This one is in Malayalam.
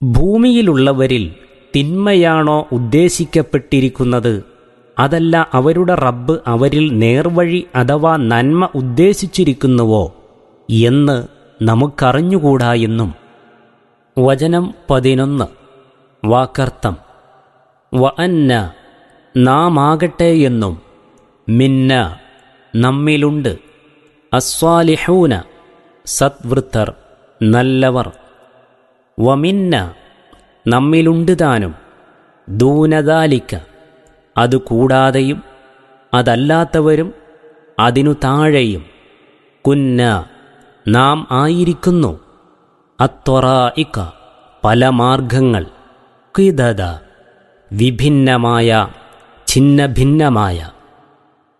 ഭൂമിയിലുള്ളവരിൽ തിന്മയാണോ ഉദ്ദേശിക്കപ്പെട്ടിരിക്കുന്നത് അതല്ല അവരുടെ റബ്ബ് അവരിൽ നേർവഴി അഥവാ നന്മ ഉദ്ദേശിച്ചിരിക്കുന്നുവോ എന്ന് നമുക്കറിഞ്ഞുകൂടാ എന്നും വചനം പതിനൊന്ന് വാക്കർത്ഥം വ അന്ന നാം ആകട്ടെ എന്നും മിന്ന നമ്മിലുണ്ട് അസ്വാലിഹൂന സത്വൃത്തർ നല്ലവർ വമിന്ന നമ്മിലുണ്ട് താനും ദൂനദാലിക്ക അത് കൂടാതെയും അതല്ലാത്തവരും അതിനു താഴെയും കുന്ന നാം ആയിരിക്കുന്നു അത്വറായിക്ക പല മാർഗങ്ങൾ കിതത വിഭിന്നമായ ഛിന്നഭിന്നമായ